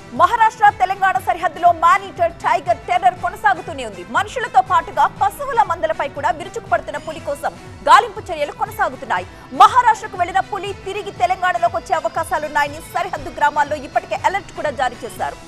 మహారాష్ట్ర తెలంగాణ సరిహద్దులో monitor tiger terror కొనసాగుతూనే ఉంది మనుషులతో పాటుగా పశువుల మందలపై కూడా విరుచుకుపడుతున్న పులి కోసం గాలింపు చర్యలు కొనసాగుతున్నాయి మహారాష్ట్రకు వెళ్లిన పులి తిరిగి తెలంగాణలోకి వచ్చే అవకాశాలున్నాయని సరిహద్దు గ్రామాల్లో ఇప్పటికే అలర్ట్ కూడా జారీ చేశారు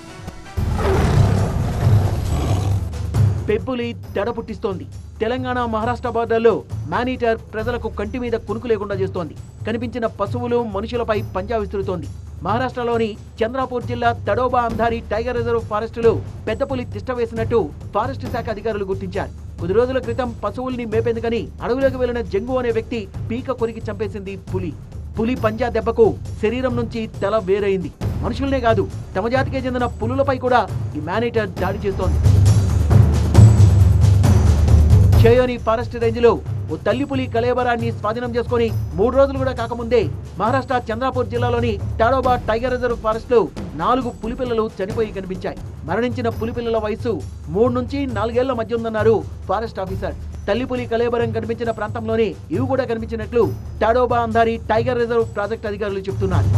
పెబ్బులి దడ పుట్టిస్తోంది తెలంగాణ మహారాష్ట్ర బార్డర్లో మానిటర్ ప్రజలకు కంటి మీద కునుకు లేకుండా చేస్తోంది కనిపించిన పశువులు మనుషులపై పంజా విసురుతోంది మహారాష్ట్రలోని చంద్రాపూర్ జిల్లా తడోబా అంధారి టైగర్ రిజర్వ్ ఫారెస్టులో పెద్ద పులి తిష్ట వేసినట్టు ఫారెస్ట్ శాఖ అధికారులు గుర్తించారు కొద్ది రోజుల క్రితం పశువుల్ని మేపేందుకని అడవిలోకి వెళ్లిన జంగు అనే వ్యక్తి పీక కొరికి చంపేసింది పులి పులి పంజా దెబ్బకు శరీరం నుంచి తల వేరైంది మనుషుల్నే కాదు తమ జాతికే చెందిన పులులపై కూడా ఈ మానిటర్ దాడి చేస్తోంది చేయోని ఫారెస్ట్ రేంజ్ లో ఓ తల్లి పులి కలేబరాన్ని స్వాధీనం చేసుకొని మూడు రోజులు కూడా కాకముందే మహారాష్ట్ర చంద్రాపూర్ జిల్లాలోని తాడోబా టైగర్ రిజర్వ్ ఫారెస్ట్ లో నాలుగు పులిపిల్లలు చనిపోయి కనిపించాయి మరణించిన పులిపిల్లల వయసు మూడు నుంచి నాలుగేళ్ల మధ్య ఉందన్నారు ఫారెస్ట్ ఆఫీసర్ తల్లి పులి కలేబరం కనిపించిన ప్రాంతంలోనే ఇవి కూడా కనిపించినట్లు Tadoba Andhari tiger reserve project అధికారులు చెబుతున్నారు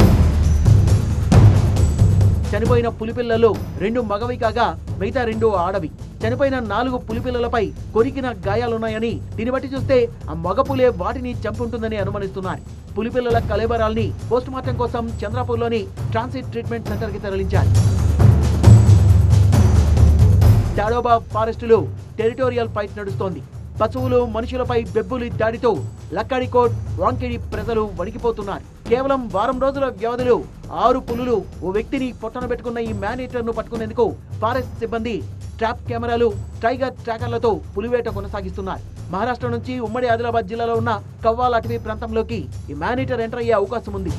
చనిపోయిన పులిపిల్లలు రెండు మగవి కాగా మిగతా రెండు ఆడవి చనిపోయిన నాలుగు పులిపిల్లలపై కొరికిన గాయాలున్నాయని దీన్ని బట్టి చూస్తే ఆ మగ పులే వాటిని చంపుంటుందని అనుమానిస్తున్నారు పులిపిల్లల కలేబరాల్ని పోస్ట్ మార్టం కోసం చంద్రపూర్లోని ట్రాన్సిట్ ట్రీట్మెంట్ సెంటర్కి తరలించారు టాడోబా ఫారెస్టులో టెరిటోరియల్ ఫైట్ నడుస్తోంది పశువులు మనుషులపై బెబ్బులి దాడితో లక్కడికోట్ వాంకిడి ప్రజలు వణికిపోతున్నారు కేవలం వారం రోజుల వ్యవధిలో ఆరు పులులు ఓ వ్యక్తిని పొట్టన పెట్టుకున్న ఈ మ్యానేటర్ ను పట్టుకునేందుకు ఫారెస్ట్ సిబ్బంది ట్రాప్ కెమెరాలు టైగర్ ట్రాకర్లతో పులివేట కొనసాగిస్తున్నారు మహారాష్ట్ర నుంచి ఉమ్మడి ఆదిలాబాద్ జిల్లాలో ఉన్న కవ్వాల్ అటవీ ప్రాంతంలోకి ఈ మ్యానేటర్ ఎంటర్ అయ్యే అవకాశం ఉంది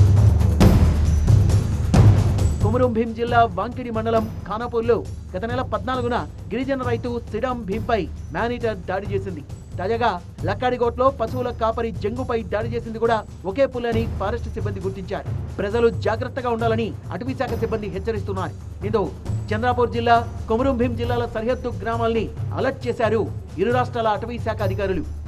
కుమరం భీం జిల్లా వాంకిడి మండలం ఖానాపూర్లో గత నెల పద్నాలుగున గిరిజన రైతు సిడాం భీంపై మానిటర్ దాడి చేసింది తాజాగా లక్కాడిగోట్లో పశువుల కాపరి జంగుపై దాడి చేసింది కూడా ఒకే పులని ఫారెస్ట్ సిబ్బంది గుర్తించారు ప్రజలు జాగ్రత్తగా ఉండాలని అటవీ శాఖ సిబ్బంది హెచ్చరిస్తున్నారు దీంతో చంద్రాపూర్ జిల్లా కొమరం భీం జిల్లాల సరిహద్దు గ్రామాల్ని అలర్ట్ చేశారు ఇరు రాష్ట్రాల అటవీ శాఖ అధికారులు